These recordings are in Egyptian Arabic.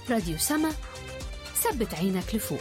راديو سما ثبت عينك لفوق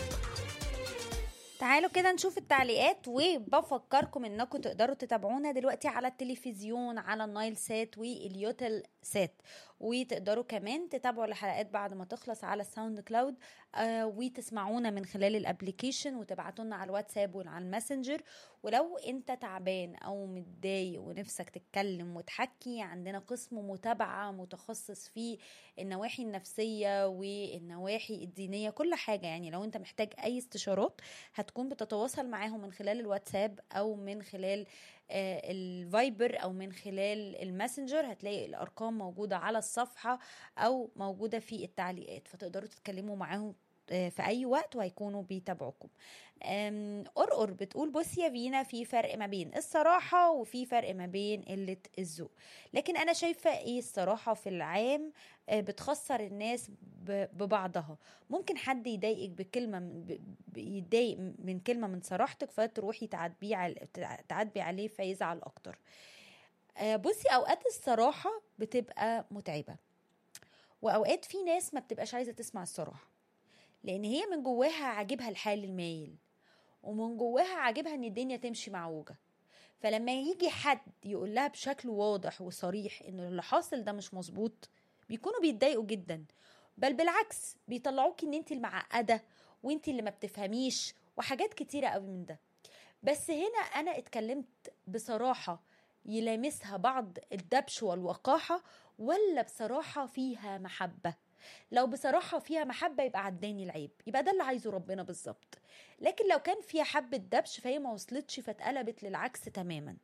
تعالوا كده نشوف التعليقات وبفكركم انكم تقدروا تتابعونا دلوقتي على التلفزيون على النايل سات واليوتل سات وتقدروا كمان تتابعوا الحلقات بعد ما تخلص على الساوند كلاود آه وتسمعونا من خلال الابليكيشن وتبعتوا لنا على الواتساب وعلى الماسنجر ولو انت تعبان او متضايق ونفسك تتكلم وتحكي عندنا قسم متابعه متخصص في النواحي النفسيه والنواحي الدينيه كل حاجه يعني لو انت محتاج اي استشارات هتكون بتتواصل معاهم من خلال الواتساب او من خلال آه الفايبر او من خلال الماسنجر هتلاقي الارقام موجوده على الصفحه او موجوده في التعليقات فتقدروا تتكلموا معاهم في اي وقت وهيكونوا بيتابعوكم قرقر بتقول بصي يا فينا في فرق ما بين الصراحه وفي فرق ما بين قله الذوق لكن انا شايفه ايه الصراحه في العام بتخسر الناس ببعضها ممكن حد يضايقك بكلمه يتضايق من كلمه من صراحتك فتروحي تعاتبيه تعاتبي عليه فيزعل اكتر بصي اوقات الصراحه بتبقى متعبه واوقات في ناس ما بتبقاش عايزه تسمع الصراحه لان هي من جواها عاجبها الحال المايل ومن جواها عاجبها ان الدنيا تمشي معوجه فلما يجي حد يقول لها بشكل واضح وصريح ان اللي حاصل ده مش مظبوط بيكونوا بيتضايقوا جدا بل بالعكس بيطلعوكي ان انت المعقده وانت اللي ما بتفهميش وحاجات كتيره قوي من ده بس هنا انا اتكلمت بصراحه يلامسها بعض الدبش والوقاحه ولا بصراحه فيها محبه لو بصراحة فيها محبة يبقى عداني العيب يبقى ده اللي عايزه ربنا بالظبط لكن لو كان فيها حبة دبش فهي ما وصلتش فاتقلبت للعكس تماما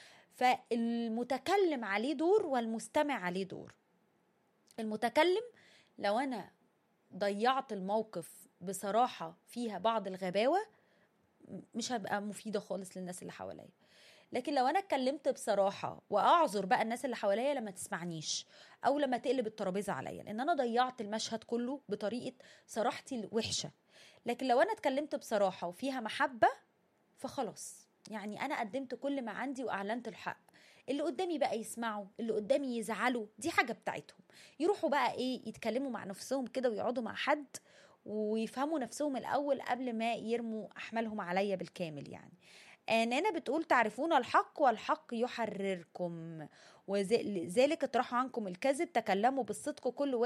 فالمتكلم عليه دور والمستمع عليه دور المتكلم لو أنا ضيعت الموقف بصراحة فيها بعض الغباوة مش هبقى مفيدة خالص للناس اللي حواليا لكن لو انا اتكلمت بصراحه واعذر بقى الناس اللي حواليا لما تسمعنيش او لما تقلب الترابيزه عليا لان انا ضيعت المشهد كله بطريقه صراحتي الوحشه لكن لو انا اتكلمت بصراحه وفيها محبه فخلاص يعني انا قدمت كل ما عندي واعلنت الحق اللي قدامي بقى يسمعوا اللي قدامي يزعلوا دي حاجه بتاعتهم يروحوا بقى ايه يتكلموا مع نفسهم كده ويقعدوا مع حد ويفهموا نفسهم الاول قبل ما يرموا احمالهم عليا بالكامل يعني نانا بتقول تعرفون الحق والحق يحرركم وذلك اطرحوا عنكم الكذب تكلموا بالصدق كل واحد